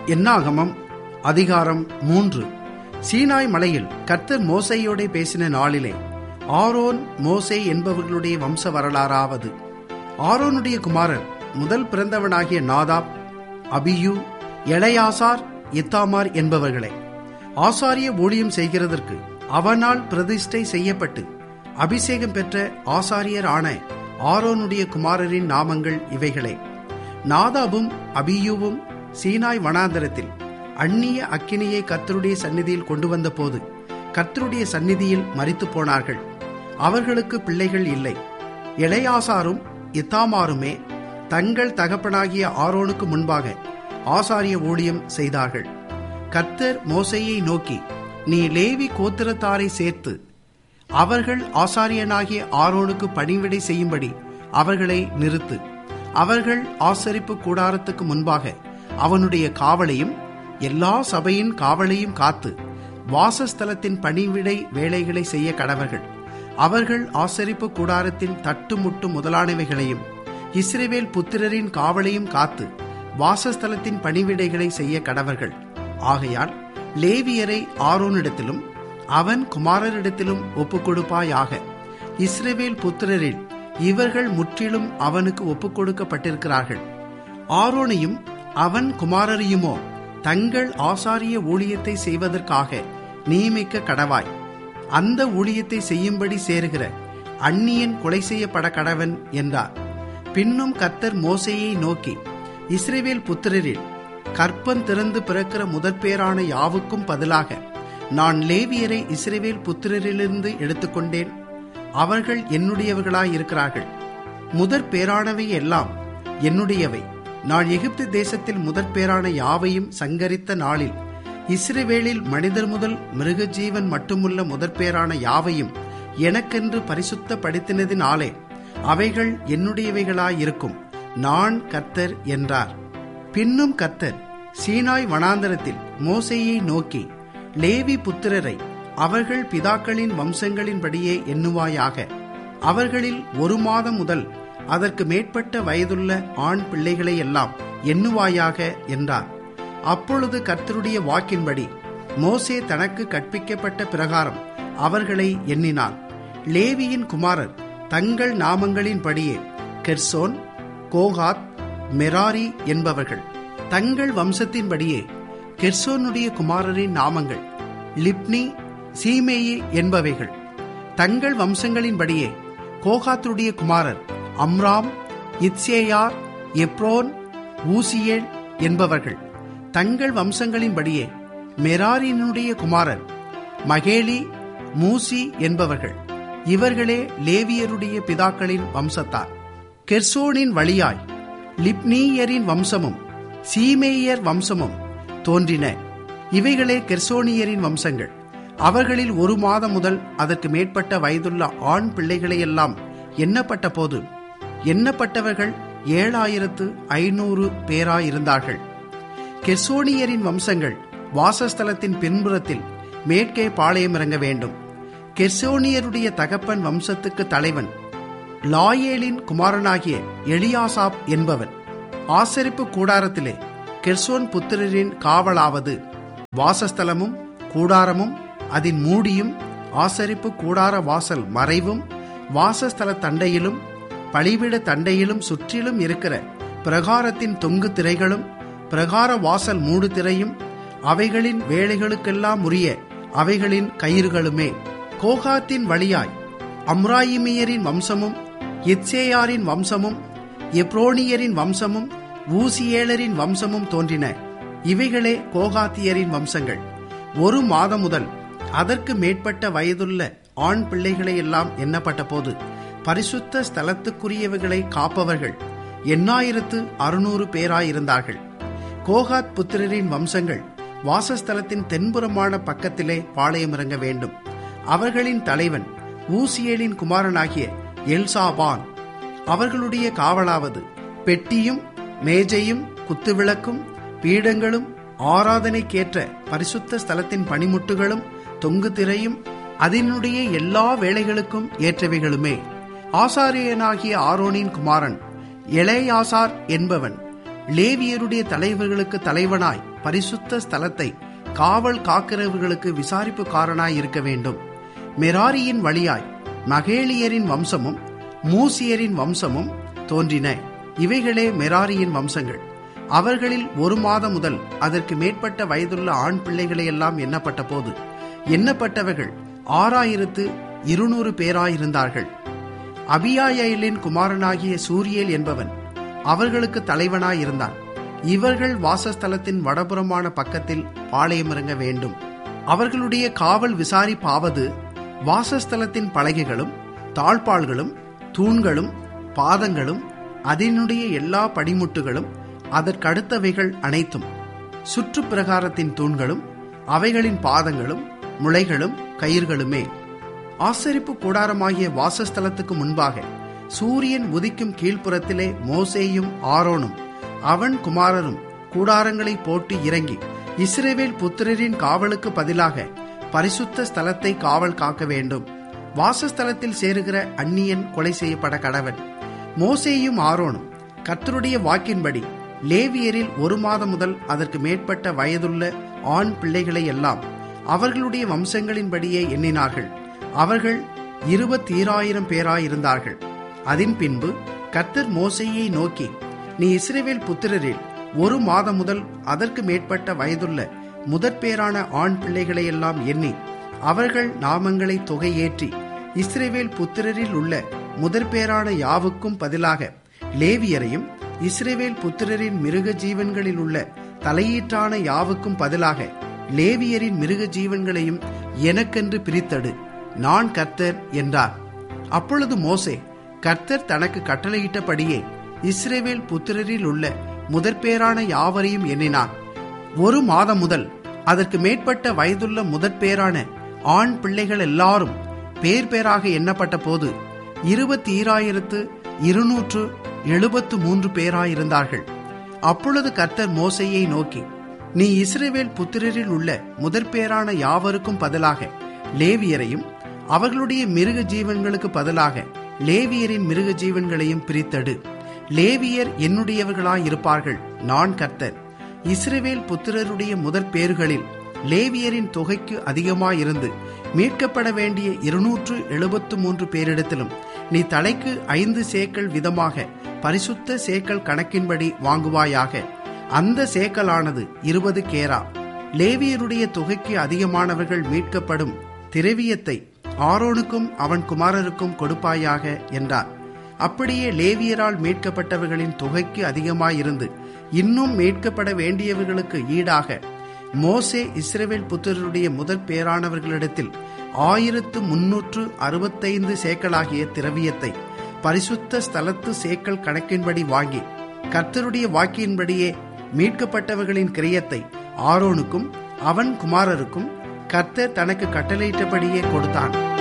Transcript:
என்னாகமம் அதிகாரம் மூன்று சீனாய் மலையில் கர்த்தர் மோசையோடே பேசின நாளிலே ஆரோன் மோசே என்பவர்களுடைய வம்ச வரலாறாவது ஆரோனுடைய குமாரர் முதல் பிறந்தவனாகிய நாதாப் அபியூ எளையாசார் இத்தாமார் என்பவர்களே ஆசாரிய ஊழியம் செய்கிறதற்கு அவனால் பிரதிஷ்டை செய்யப்பட்டு அபிஷேகம் பெற்ற ஆசாரியர் ஆன ஆரோனுடைய குமாரரின் நாமங்கள் இவைகளே நாதாபும் அபியூவும் சீனாய் வனாந்தரத்தில் அந்நிய அக்கினியை கர்த்தருடைய சந்நிதியில் கொண்டு வந்த போது கர்த்தருடைய சந்நிதியில் மரித்து போனார்கள் அவர்களுக்கு பிள்ளைகள் இல்லை இளையாசாரும் இத்தாமாருமே தங்கள் தகப்பனாகிய ஆரோனுக்கு முன்பாக ஆசாரிய ஊழியம் செய்தார்கள் கர்த்தர் மோசையை நோக்கி நீ லேவி கோத்திரத்தாரை சேர்த்து அவர்கள் ஆசாரியனாகிய ஆரோனுக்கு பணிவிடை செய்யும்படி அவர்களை நிறுத்து அவர்கள் ஆசரிப்பு கூடாரத்துக்கு முன்பாக அவனுடைய காவலையும் எல்லா சபையின் காவலையும் காத்து வாசஸ்தலத்தின் பணிவிடை வேலைகளை செய்ய கடவர்கள் அவர்கள் ஆசரிப்பு கூடாரத்தின் தட்டுமுட்டு முதலானவைகளையும் இஸ்ரேவேல் புத்திரரின் காவலையும் காத்து வாசஸ்தலத்தின் பணிவிடைகளை செய்ய கடவர்கள் ஆகையால் லேவியரை ஆரோனிடத்திலும் அவன் குமாரரிடத்திலும் ஒப்புக்கொடுப்பாயாக இஸ்ரேவேல் புத்திரரில் இவர்கள் முற்றிலும் அவனுக்கு ஒப்புக்கொடுக்கப்பட்டிருக்கிறார்கள் ஆரோனையும் அவன் குமாரரையுமோ தங்கள் ஆசாரிய ஊழியத்தை செய்வதற்காக நியமிக்க கடவாய் அந்த ஊழியத்தை செய்யும்படி சேருகிற அந்நியன் கொலை செய்யப்பட கடவன் என்றார் பின்னும் கர்த்தர் மோசையை நோக்கி இஸ்ரேவேல் புத்திரரில் கற்பன் திறந்து பிறக்கிற முதற்பேரான யாவுக்கும் பதிலாக நான் லேவியரை இஸ்ரேவேல் புத்திரரிலிருந்து எடுத்துக்கொண்டேன் அவர்கள் என்னுடையவர்களாயிருக்கிறார்கள் முதற் பேரானவை எல்லாம் என்னுடையவை நான் எகிப்து தேசத்தில் முதற் பேரான யாவையும் சங்கரித்த நாளில் இஸ்ரேவேலில் மனிதர் முதல் மிருக ஜீவன் மட்டுமுள்ள முதற் பேரான யாவையும் எனக்கென்று பரிசுத்தப்படுத்தினதினாலே அவைகள் என்னுடையவைகளாயிருக்கும் நான் கர்த்தர் என்றார் பின்னும் கர்த்தர் சீனாய் வனாந்தரத்தில் மோசையை நோக்கி லேவி புத்திரரை அவர்கள் பிதாக்களின் வம்சங்களின்படியே எண்ணுவாயாக அவர்களில் ஒரு மாதம் முதல் அதற்கு மேற்பட்ட வயதுள்ள ஆண் பிள்ளைகளை எல்லாம் எண்ணுவாயாக என்றார் அப்பொழுது கர்த்தருடைய வாக்கின்படி மோசே தனக்கு கற்பிக்கப்பட்ட பிரகாரம் அவர்களை எண்ணினான் லேவியின் குமாரர் தங்கள் நாமங்களின்படியே கெர்சோன் கோகாத் மெராரி என்பவர்கள் தங்கள் வம்சத்தின்படியே கெர்சோனுடைய குமாரரின் நாமங்கள் லிப்னி சீமேயி என்பவைகள் தங்கள் வம்சங்களின்படியே கோகாத்துடைய குமாரர் அம்ராம் இத்சேயார் எப்ரோன் ஊசியேல் என்பவர்கள் தங்கள் வம்சங்களின்படியே மெராரினுடைய குமாரர் மகேலி மூசி என்பவர்கள் இவர்களே லேவியருடைய பிதாக்களின் வம்சத்தார் கெர்சோனின் வழியாய் லிப்னீயரின் வம்சமும் சீமேயர் வம்சமும் தோன்றின இவைகளே கெர்சோனியரின் வம்சங்கள் அவர்களில் ஒரு மாதம் முதல் அதற்கு மேற்பட்ட வயதுள்ள ஆண் பிள்ளைகளையெல்லாம் எண்ணப்பட்ட போது எண்ணப்பட்டவர்கள் ஏழாயிரத்து ஐநூறு பேராயிருந்தார்கள் கெர்சோனியரின் வம்சங்கள் வாசஸ்தலத்தின் பின்புறத்தில் மேற்கே பாளையம் இறங்க வேண்டும் கெர்சோனியருடைய தகப்பன் வம்சத்துக்கு தலைவன் லாயேலின் குமாரனாகிய எலியாசாப் என்பவன் ஆசரிப்பு கூடாரத்திலே கெர்சோன் புத்திரரின் காவலாவது வாசஸ்தலமும் கூடாரமும் அதன் மூடியும் ஆசரிப்பு கூடார வாசல் மறைவும் வாசஸ்தல தண்டையிலும் பழிவிட தண்டையிலும் சுற்றிலும் இருக்கிற பிரகாரத்தின் தொங்கு திரைகளும் பிரகார வாசல் மூடு திரையும் அவைகளின் வேலைகளுக்கெல்லாம் உரிய அவைகளின் கயிறுகளுமே கோகாத்தின் வழியாய் அம்ராயிமியரின் வம்சமும் இத்சேயாரின் வம்சமும் எப்ரோனியரின் வம்சமும் ஊசியேலரின் வம்சமும் தோன்றின இவைகளே கோகாத்தியரின் வம்சங்கள் ஒரு மாதம் முதல் அதற்கு மேற்பட்ட வயதுள்ள ஆண் பிள்ளைகளை எல்லாம் எண்ணப்பட்ட போது பரிசுத்த ஸ்தலத்துக்குரியவைகளை காப்பவர்கள் எண்ணாயிரத்து அறுநூறு பேராயிருந்தார்கள் கோகாத் புத்திரரின் வம்சங்கள் வாசஸ்தலத்தின் தென்புறமான பக்கத்திலே பாளையமிறங்க வேண்டும் அவர்களின் தலைவன் ஊசியேலின் குமாரனாகிய எல்சாபான் அவர்களுடைய காவலாவது பெட்டியும் மேஜையும் குத்துவிளக்கும் பீடங்களும் ஆராதனைக்கேற்ற பரிசுத்த ஸ்தலத்தின் பனிமுட்டுகளும் தொங்கு திரையும் அதனுடைய எல்லா வேலைகளுக்கும் ஏற்றவைகளுமே ஆசாரியனாகிய ஆரோனின் குமாரன் எலேயாசார் என்பவன் லேவியருடைய தலைவர்களுக்கு தலைவனாய் பரிசுத்த ஸ்தலத்தை காவல் காக்கிறவர்களுக்கு விசாரிப்புக்காரனாய் இருக்க வேண்டும் மெராரியின் வழியாய் மகேலியரின் வம்சமும் மூசியரின் வம்சமும் தோன்றின இவைகளே மெராரியின் வம்சங்கள் அவர்களில் ஒரு மாதம் முதல் அதற்கு மேற்பட்ட வயதுள்ள ஆண் பிள்ளைகளையெல்லாம் எண்ணப்பட்ட போது எண்ணப்பட்டவர்கள் ஆறாயிரத்து இருநூறு பேராயிருந்தார்கள் அபியாயலின் குமாரனாகிய சூரியல் என்பவன் அவர்களுக்கு தலைவனாயிருந்தான் இவர்கள் வாசஸ்தலத்தின் வடபுறமான பக்கத்தில் பாளையமிறங்க வேண்டும் அவர்களுடைய காவல் விசாரிப்பாவது வாசஸ்தலத்தின் பலகைகளும் தாழ்பாள்களும் தூண்களும் பாதங்களும் அதனுடைய எல்லா படிமுட்டுகளும் அதற்கடுத்தவைகள் அனைத்தும் சுற்று பிரகாரத்தின் தூண்களும் அவைகளின் பாதங்களும் முளைகளும் கயிர்களுமே ஆசரிப்பு கூடாரமாகிய வாசஸ்தலத்துக்கு முன்பாக சூரியன் உதிக்கும் கீழ்ப்புறத்திலே மோசேயும் ஆரோனும் அவன் குமாரரும் கூடாரங்களை போட்டு இறங்கி இஸ்ரேவேல் புத்திரரின் காவலுக்கு பதிலாக பரிசுத்த ஸ்தலத்தை காவல் காக்க வேண்டும் வாசஸ்தலத்தில் சேருகிற அந்நியன் கொலை செய்யப்பட கடவன் மோசேயும் ஆரோனும் கர்த்தருடைய வாக்கின்படி லேவியரில் ஒரு மாதம் முதல் அதற்கு மேற்பட்ட வயதுள்ள ஆண் பிள்ளைகளை எல்லாம் அவர்களுடைய வம்சங்களின்படியே எண்ணினார்கள் அவர்கள் இருபத்தீராயிரம் பேராயிருந்தார்கள் அதன் பின்பு கர்த்தர் மோசையை நோக்கி நீ இஸ்ரேவேல் புத்திரரில் ஒரு மாதம் முதல் அதற்கு மேற்பட்ட வயதுள்ள முதற்பேரான ஆண் பிள்ளைகளை எல்லாம் எண்ணி அவர்கள் நாமங்களை தொகையேற்றி இஸ்ரேவேல் புத்திரரில் உள்ள முதற்பேரான யாவுக்கும் பதிலாக லேவியரையும் இஸ்ரேவேல் புத்திரரின் மிருக ஜீவன்களில் உள்ள தலையீற்றான யாவுக்கும் பதிலாக லேவியரின் மிருக ஜீவன்களையும் எனக்கென்று பிரித்தடு நான் கர்த்தர் என்றார் அப்பொழுது மோசே கர்த்தர் தனக்கு கட்டளையிட்டபடியே இஸ்ரேவேல் புத்திரரில் உள்ள முதற்பேரான யாவரையும் எண்ணினான் ஒரு மாதம் முதல் அதற்கு மேற்பட்ட வயதுள்ள முதற்பேரான ஆண் பிள்ளைகள் எல்லாரும் பேர் பேராக எண்ணப்பட்ட போது இருபத்தி ஈராயிரத்து இருநூற்று எழுபத்து மூன்று பேராயிருந்தார்கள் அப்பொழுது கர்த்தர் மோசையை நோக்கி நீ இஸ்ரேவேல் புத்திரரில் உள்ள முதற்பேரான யாவருக்கும் பதிலாக லேவியரையும் அவர்களுடைய மிருக ஜீவன்களுக்கு பதிலாக லேவியரின் மிருக ஜீவன்களையும் பிரித்தடு லேவியர் என்னுடையவர்களாயிருப்பார்கள் நான் கர்த்தர் இஸ்ரேவேல் புத்திரருடைய முதற் பேறுகளில் லேவியரின் தொகைக்கு அதிகமாயிருந்து மீட்கப்பட வேண்டிய இருநூற்று எழுபத்து மூன்று பேரிடத்திலும் நீ தலைக்கு ஐந்து சேக்கல் விதமாக பரிசுத்த சேக்கல் கணக்கின்படி வாங்குவாயாக அந்த சேக்கலானது இருபது கேரா லேவியருடைய தொகைக்கு அதிகமானவர்கள் மீட்கப்படும் திரவியத்தை ஆரோனுக்கும் அவன் குமாரருக்கும் கொடுப்பாயாக என்றார் அப்படியே லேவியரால் மீட்கப்பட்டவர்களின் தொகைக்கு அதிகமாயிருந்து இன்னும் மீட்கப்பட வேண்டியவர்களுக்கு ஈடாக மோசே இஸ்ரேவேல் புத்திரருடைய முதற் பேரானவர்களிடத்தில் ஆயிரத்து முன்னூற்று அறுபத்தைந்து சேக்கலாகிய திரவியத்தை பரிசுத்த ஸ்தலத்து சேக்கல் கணக்கின்படி வாங்கி கர்த்தருடைய வாக்கியின்படியே மீட்கப்பட்டவர்களின் கிரியத்தை ஆரோனுக்கும் அவன் குமாரருக்கும் கர்த்தர் தனக்கு கட்டளையிட்டபடியே கொடுத்தான்